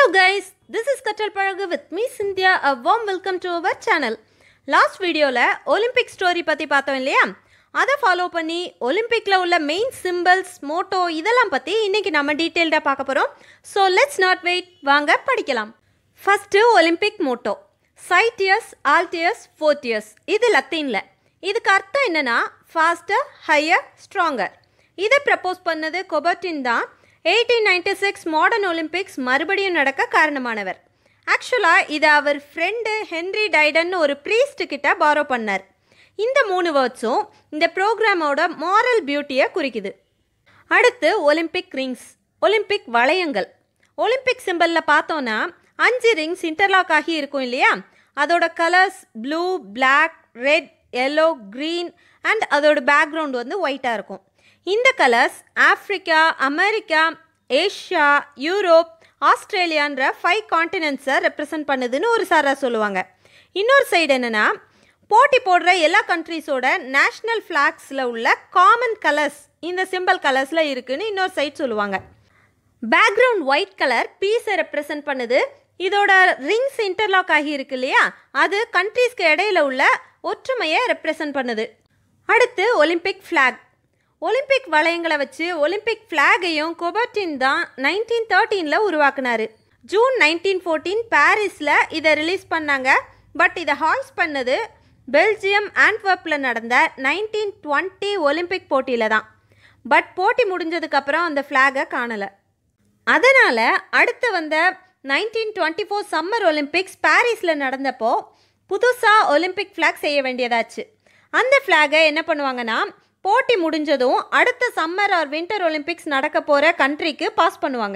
guys, this is Katal Paragu with me Cynthia. A warm welcome to our channel. Last வீடியோவில் Olympic story பற்றி பார்த்தோம் இல்லையா அதை follow பண்ணி ஒலிம்பிக்கில் உள்ள மெயின் சிம்பிள்ஸ் மோட்டோ இதெல்லாம் பற்றி இன்றைக்கி நம்ம டீட்டெயில்டாக பார்க்க போகிறோம் ஸோ லெட்ஸ் நாட் வெயிட் வாங்க படிக்கலாம் first Olympic motto Citius Altius Fortius இது லத்தீனில் இதுக்கு அர்த்தம் என்னென்னா ஃபாஸ்டர் ஹையர் ஸ்ட்ராங்கர் இதை ப்ரப்போஸ் பண்ணது கொபர்டின் தான் eighteen ninety six modern Olympics மறுபடியும் நடக்க காரணமானவர் ஆக்சுவலாக இதை அவர் ஃப்ரெண்டு ஹென்ரி டைடன் ஒரு ப்ரீஸ்ட் கிட்ட பாரோ பண்ணார் இந்த மூணு வேர்ட்ஸும் இந்த ப்ரோக்ராமோட மாரல் பியூட்டியை குறிக்குது அடுத்து ஒலிம்பிக் ரிங்ஸ் ஒலிம்பிக் வளையங்கள் ஒலிம்பிக் சிம்பிளில் பார்த்தோன்னா அஞ்சு ரிங்ஸ் இன்டர்லாக் ஆகி இருக்கும் இல்லையா அதோட colours blue black red yellow green and அதோட பேக்ரவுண்ட் வந்து ஒயிட்டாக இருக்கும் இந்த colours Africa America Asia Europe ஆஸ்திரேலியான்ற ஃபைவ் காண்டினென்ட்ஸை ரெப்ரசன்ட் பண்ணுதுன்னு ஒரு சாரா சொல்லுவாங்க இன்னொரு சைடு என்னென்னா போட்டி போடுற எல்லா கண்ட்ரீஸோட நேஷ்னல் ஃப்ளாக்ஸில் உள்ள காமன் கலர்ஸ் இந்த சிம்பிள் கலர்ஸில் இருக்குன்னு இன்னொரு சைட் சொல்லுவாங்க பேக்ரவுண்ட் ஒயிட் கலர் பீஸை ரெப்ரசன்ட் பண்ணுது இதோட ரிங்ஸ் இன்டர்லாக் ஆகி இருக்கு இல்லையா அது கண்ட்ரீஸ்க்கு இடையில உள்ள ஒற்றுமையை ரெப்ரசன்ட் பண்ணுது அடுத்து ஒலிம்பிக் ஃப்ளாக் ஒலிம்பிக் வளையங்களை வச்சு ஒலிம்பிக் ஃப்ளாகையும் கொபர்டின் தான் நைன்டீன் தேர்ட்டீனில் உருவாக்குனாரு ஜூன் நைன்டீன் ஃபோர்டீன் பாரிஸில் இதை ரிலீஸ் பண்ணாங்க பட் இதை ஹாய்ஸ் பண்ணது பெல்ஜியம் ஆண்ட்வர்ப்பில் நடந்த நைன்டீன் டுவெண்ட்டி ஒலிம்பிக் போட்டியில் தான் பட் போட்டி முடிஞ்சதுக்கப்புறம் அந்த ஃப்ளாகை காணலை அதனால் அடுத்து வந்த nineteen twenty four summer Olympics பாரிஸில் நடந்தப்போ புதுசாக ஒலிம்பிக் ஃப்ளாக் செய்ய வேண்டியதாச்சு அந்த ஃப்ளாகை என்ன பண்ணுவாங்கன்னா போட்டி முடிஞ்சதும் அடுத்த சம்மர் ஆர் வின்டர் ஒலிம்பிக்ஸ் நடக்க போகிற கண்ட்ரிக்கு பாஸ் பண்ணுவாங்க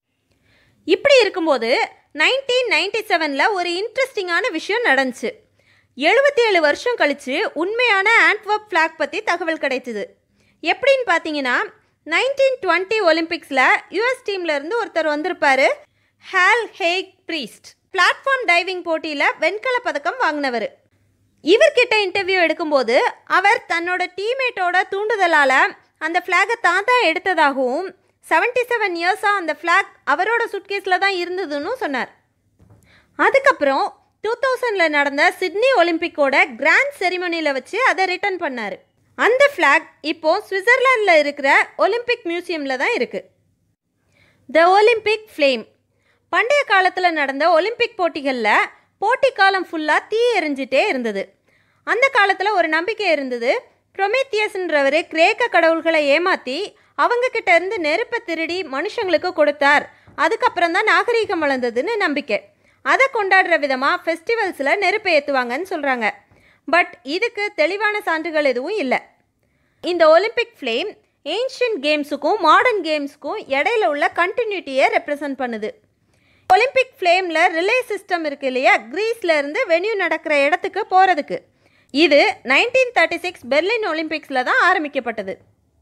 இப்படி இருக்கும்போது நைன்டீன் நைன்டி செவனில் ஒரு இன்ட்ரெஸ்டிங்கான விஷயம் நடந்துச்சு எழுபத்தி ஏழு வருஷம் கழித்து உண்மையான ஆண்ட்வர்ப் ஃப்ளாக் பற்றி தகவல் கிடைச்சிது எப்படின்னு பார்த்தீங்கன்னா நைன்டீன் டுவெண்ட்டி ஒலிம்பிக்ஸில் யூஎஸ் டீம்ல இருந்து ஒருத்தர் வந்திருப்பாரு Hal Haig Prieste platform diving போட்டியில் வெண்கல பதக்கம் வாங்கினவர் இவர்கிட்ட இன்டர்வியூ எடுக்கும்போது அவர் தன்னோட டீம்மேட்டோட தூண்டுதலால் அந்த ஃப்ளாகை தான் தான் எடுத்ததாகவும் செவன்டி செவன் இயர்ஸாக அந்த ஃப்ளாக் அவரோட சுட்கேஸில் தான் இருந்ததுன்னு சொன்னார் அதுக்கப்புறம் டூ தௌசண்டில் நடந்த சிட்னி ஒலிம்பிக்கோட கிராண்ட் செரிமனியில் வச்சு அதை ரிட்டர்ன் பண்ணார் அந்த ஃப்ளாக் இப்போ சுவிட்சர்லாண்டில் இருக்கிற ஒலிம்பிக் மியூசியமில் தான் இருக்குது த ஒலிம்பிக் ஃப்ளேம் பண்டைய காலத்தில் நடந்த ஒலிம்பிக் போட்டிகளில் போட்டி காலம் ஃபுல்லாக தீ எரிஞ்சிட்டே இருந்தது அந்த காலத்தில் ஒரு நம்பிக்கை இருந்தது ப்ரொமேத்தியஸ்ன்றவர் கிரேக்க கடவுள்களை ஏமாற்றி அவங்க கிட்ட இருந்து நெருப்பை திருடி மனுஷங்களுக்கு கொடுத்தார் அதுக்கப்புறம் தான் நாகரீகம் வளர்ந்ததுன்னு நம்பிக்கை அதை கொண்டாடுற விதமாக ஃபெஸ்டிவல்ஸில் நெருப்பை ஏற்றுவாங்கன்னு சொல்கிறாங்க பட் இதுக்கு தெளிவான சான்றுகள் எதுவும் இல்லை இந்த ஒலிம்பிக் ஃப்ளேம் ஏன்ஷியன் கேம்ஸுக்கும் மாடர்ன் கேம்ஸுக்கும் இடையில உள்ள கண்டினியூட்டியை ரெப்ரசன்ட் பண்ணுது ஒலிம்பிக் ஃப்ளேமில் ரிலே சிஸ்டம் இருக்கு இல்லையா கிரீஸில் இருந்து வென்யூ நடக்கிற இடத்துக்கு போகிறதுக்கு இது நைன்டீன் தேர்ட்டி சிக்ஸ் பெர்லின் ஒலிம்பிக்ஸில் தான் ஆரம்பிக்கப்பட்டது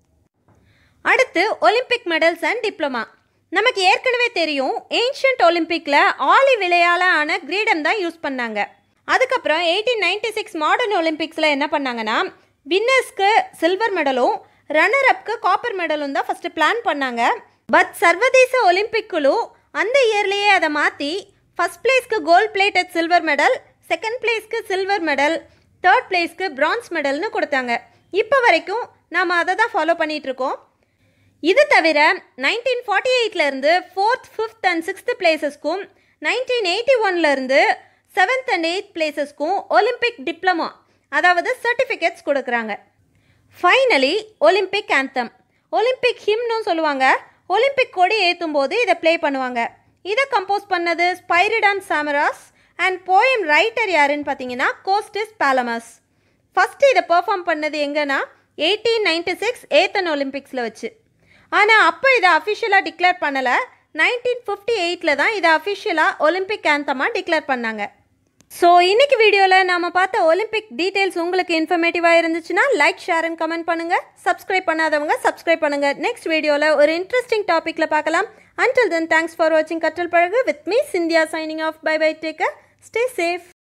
அடுத்து ஒலிம்பிக் மெடல்ஸ் அண்ட் டிப்ளமா நமக்கு ஏற்கனவே தெரியும் ஏன்ஷியன்ட் ஒலிம்பிக்கில் ஆலி விலையால் ஆன கிரீடம் தான் யூஸ் பண்ணாங்க அதுக்கப்புறம் எயிட்டீன் நைன்டி சிக்ஸ் மாடர்ன் ஒலிம்பிக்ஸில் என்ன பண்ணாங்கன்னா வின்னர்ஸ்க்கு சில்வர் மெடலும் ரன்னர் அப்க்கு காப்பர் மெடலும் தான் ஃபஸ்ட்டு பிளான் பண்ணாங்க பட் சர்வதேச ஒலிம்பிக் குழு அந்த இயர்லேயே அதை மாற்றி ஃபஸ்ட் பிளேஸ்க்கு gold plated silver medal second பிளேஸ்க்கு சில்வர் மெடல் தேர்ட் பிளேஸ்க்கு பிரான்ஸ் மெடல்னு கொடுத்தாங்க இப்போ வரைக்கும் நாம் அதை தான் ஃபாலோ பண்ணிகிட்ருக்கோம் இது தவிர நைன்டீன் ஃபார்ட்டி எயிட்லேருந்து ஃபோர்த் ஃபிஃப்த் அண்ட் சிக்ஸ்த் பிளேசஸ்க்கும் நைன்டீன் எயிட்டி ஒன்லேருந்து செவன்த் அண்ட் எயித் பிளேசஸ்க்கும் ஒலிம்பிக் டிப்ளமோ அதாவது சர்டிஃபிகேட்ஸ் கொடுக்குறாங்க ஃபைனலி ஒலிம்பிக் ஆந்தம் ஒலிம்பிக் ஹிம்னு சொல்லுவாங்க ஒலிம்பிக் கொடி ஏற்றும் போது இதை ப்ளே பண்ணுவாங்க இதை கம்போஸ் பண்ணது Spyridon Samaras and poem writer யாருன்னு பார்த்தீங்கன்னா கோஸ்டிஸ் பாலமஸ் ஃபஸ்ட்டு இதை பெர்ஃபார்ம் பண்ணது எங்கன்னா எயிட்டீன் நைன்டி சிக்ஸ் ஏத்தன் ஒலிம்பிக்ஸில் வச்சு ஆனால் அப்போ இதை அஃபிஷியலாக டிக்ளேர் பண்ணலை நைன்டீன் ஃபிஃப்டி எயிட்டில் தான் இதை அஃபிஷியலாக ஒலிம்பிக் ஆந்தமாக டிக்ளேர் பண்ணாங்க ஸோ இன்னைக்கு வீடியோவில் நாம் பார்த்த ஒலிம்பிக் டீட்டெயில்ஸ் உங்களுக்கு இன்ஃபர்மேட்டிவாக இருந்துச்சுன்னா லைக் ஷேர் அண்ட் கமெண்ட் பண்ணுங்கள் சப்ஸ்கிரைப் பண்ணாதவங்க சப்ஸ்கிரைப் பண்ணுங்கள் நெக்ஸ்ட் வீடியோவில் ஒரு இன்ட்ரெஸ்டிங் டாப்பிக்கில் பார்க்கலாம் அன்டில் தென் தேங்க்ஸ் ஃபார் வாட்சிங் கற்றல் பழகு with me Cynthia signing off bye bye take care stay safe